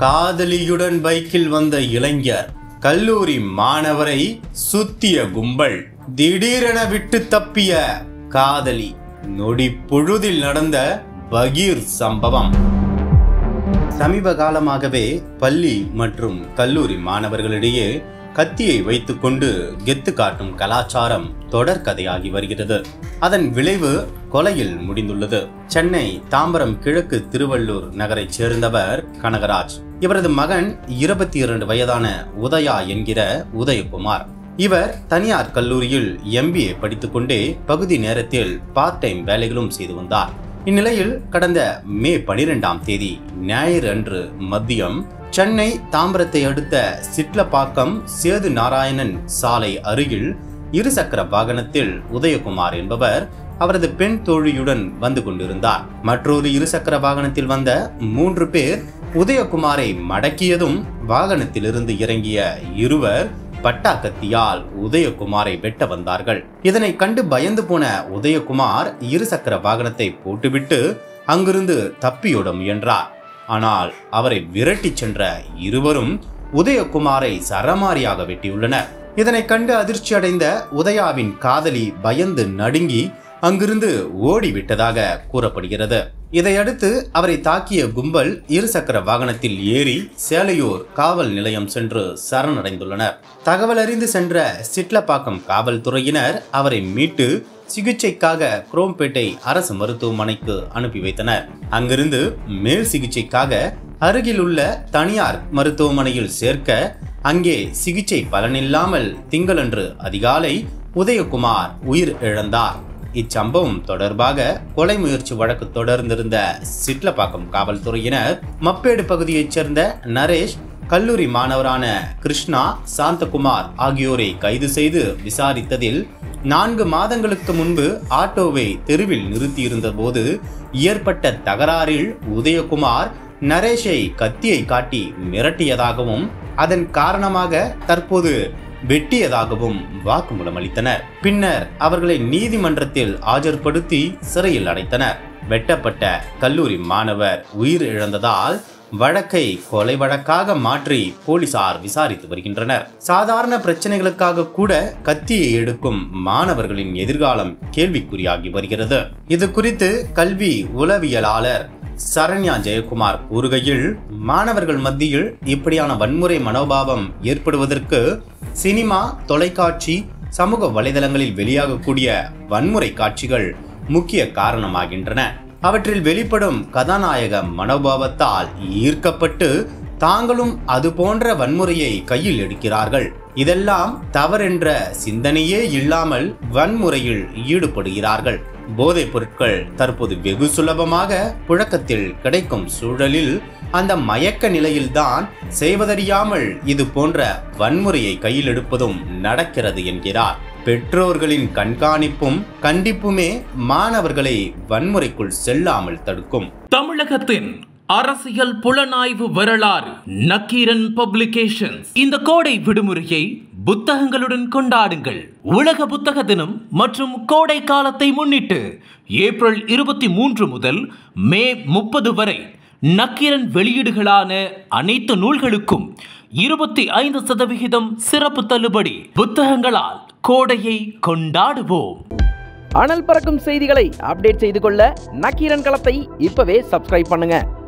காதலியுடன் பைக்கில் வந்த இளைஞர் கல்லூரி மாணவரை சுத்திய கும்பல் திடீரென விட்டு தப்பிய காதலி நொடி பொழுதில் நடந்த பகீர் சம்பவம் சமீப காலமாகவே பள்ளி மற்றும் கல்லூரி மாணவர்களிடையே கத்தியை வைத்துக்கொண்டு கெத்து காட்டும் கலாச்சாரம் தொடர்கதையாகி வருகிறது அதன் விளைவு கொலையில் முடிந்துள்ளது சென்னை தாம்பரம் கிழக்கு திருவள்ளூர் நகரைச் சேர்ந்தவர் கனகராஜ் இவரது மகன் இருபத்தி இரண்டு வயதான உதயா என்கிற உதயகுமார் இவர் தனியார் கல்லூரியில் எம்பிஏ படித்துக்கொண்டே பகுதி நேரத்தில் பார்ட் டைம் வேலைகளும் செய்து வந்தார் இந்நிலையில் கடந்த மே பனிரெண்டாம் தேதி ஞாயிறு அன்று மதியம் சென்னை தாம்பரத்தை அடுத்த சிட்லப்பாக்கம் சேது நாராயணன் சாலை அருகில் இருசக்கர வாகனத்தில் உதயகுமார் என்பவர் அவரது பெண் தோழியுடன் வந்து கொண்டிருந்தார் மற்றொரு இருசக்கர வாகனத்தில் வந்த மூன்று பேர் உதயகுமாரை மடக்கியதும் வாகனத்திலிருந்து இறங்கிய இருவர் பட்டாக்கத்தியால் உதயகுமாரை வெட்ட வந்தார்கள் இதனை கண்டு பயந்து போன உதயகுமார் இருசக்கர வாகனத்தை போட்டுவிட்டு அங்கிருந்து தப்பியோட முயன்றார் ஆனால் அவரை விரட்டிச் சென்ற இருவரும் உதயகுமாரை சரமாரியாக வெட்டியுள்ளனர் இதனை கண்டு அதிர்ச்சி அடைந்த உதயாவின் காதலி பயந்து நடுங்கி அங்கிருந்து ஓடிவிட்டதாக கூறப்படுகிறது இதையடுத்து அவரை தாக்கிய கும்பல் இருசக்கர வாகனத்தில் ஏறி சேலையூர் காவல் நிலையம் சென்று சரணடைந்துள்ளனர் தகவல் அறிந்து சென்ற சிட்லப்பாக்கம் காவல்துறையினர் அவரை மீட்டு சிகிச்சைக்காக குரோம்பேட்டை அரசு மருத்துவமனைக்கு அனுப்பி வைத்தனர் அங்கிருந்து மேல் சிகிச்சைக்காக அருகில் உள்ள தனியார் மருத்துவமனையில் சேர்க்க அங்கே சிகிச்சை பலனில்லாமல் திங்களன்று அதிகாலை உதயகுமார் உயிர் இழந்தார் இச்சம்பவம் தொடர்பாக கொலை முயற்சி வழக்கு தொடர்ந்திருந்த சிட்லப்பாக்கம் காவல்துறையினர் மப்பேடு பகுதியைச் சேர்ந்த நரேஷ் கல்லூரி மாணவரான கிருஷ்ணா சாந்தகுமார் ஆகியோரை கைது செய்து விசாரித்ததில் நான்கு மாதங்களுக்கு முன்பு ஆட்டோவை தெருவில் நிறுத்தியிருந்த போது ஏற்பட்ட தகராறில் உதயகுமார் நரேஷை கத்தியை காட்டி மிரட்டியதாகவும் அதன் காரணமாக தற்போது வெட்டியதாகவும் வாக்குமூலம் அளித்தனர் பின்னர் அவர்களை நீதிமன்றத்தில் ஆஜர்படுத்தி சிறையில் அடைத்தனர் வெட்டப்பட்ட கல்லூரி மாணவர் உயிர் இழந்ததால் வழக்கை கொலை வழக்காக மாற்றி போலீசார் விசாரித்து வருகின்றனர் சாதாரண பிரச்சனைகளுக்காக கூட கத்தியை எடுக்கும் மாணவர்களின் எதிர்காலம் கேள்விக்குறியாகி வருகிறது இது குறித்து கல்வி உளவியலாளர் சரண்யா ஜெயக்குமார் கூறுகையில் மாணவர்கள் மத்தியில் இப்படியான வன்முறை மனோபாவம் ஏற்படுவதற்கு சினிமா தொலைக்காட்சி சமூக வலைதளங்களில் வெளியாகக்கூடிய வன்முறை காட்சிகள் முக்கிய காரணமாகின்றன அவற்றில் வெளிப்படும் கதாநாயக மனோபாவத்தால் ஈர்க்கப்பட்டு தாங்களும் அது போன்ற வன்முறையை கையில் எடுக்கிறார்கள் இதெல்லாம் தவறென்ற சிந்தனையே இல்லாமல் வன்முறையில் ஈடுபடுகிறார்கள் போதைப் பொருட்கள் தற்போது வெகு சுலபமாக புழக்கத்தில் கிடைக்கும் சூழலில் அந்த மயக்க நிலையில்தான் செய்வதறியாமல் இது போன்ற வன்முறையை கையில் எடுப்பதும் நடக்கிறது என்கிறார் பெற்றோர்களின் கண்காணிப்பும் கண்டிப்புமே மாணவர்களை வன்முறைக்குள் செல்லாமல் தடுக்கும் தமிழகத்தின் அரசியல் புலனாய்வு வரலாறு நக்கீரன் பப்ளிகேஷன்ஸ் இந்த கோடை விடுமுறையை புத்தகங்களுடன் கொண்டாடுங்கள் உலக புத்தக தினம் மற்றும் கோடை காலத்தை முன்னிட்டு ஏப்ரல் இருபத்தி மூன்று முதல் மே முப்பது வரை நக்கீரன் வெளியீடுகளான அனைத்து நூல்களுக்கும் இருபத்தி ஐந்து சதவிகிதம் சிறப்பு தள்ளுபடி புத்தகங்களால் கோடையை கொண்டாடுவோம் அனல் பறக்கும் செய்திகளை அப்டேட் செய்து கொள்ள நக்கீரன் களத்தை இப்பவே சப்ஸ்கிரைப் பண்ணுங்க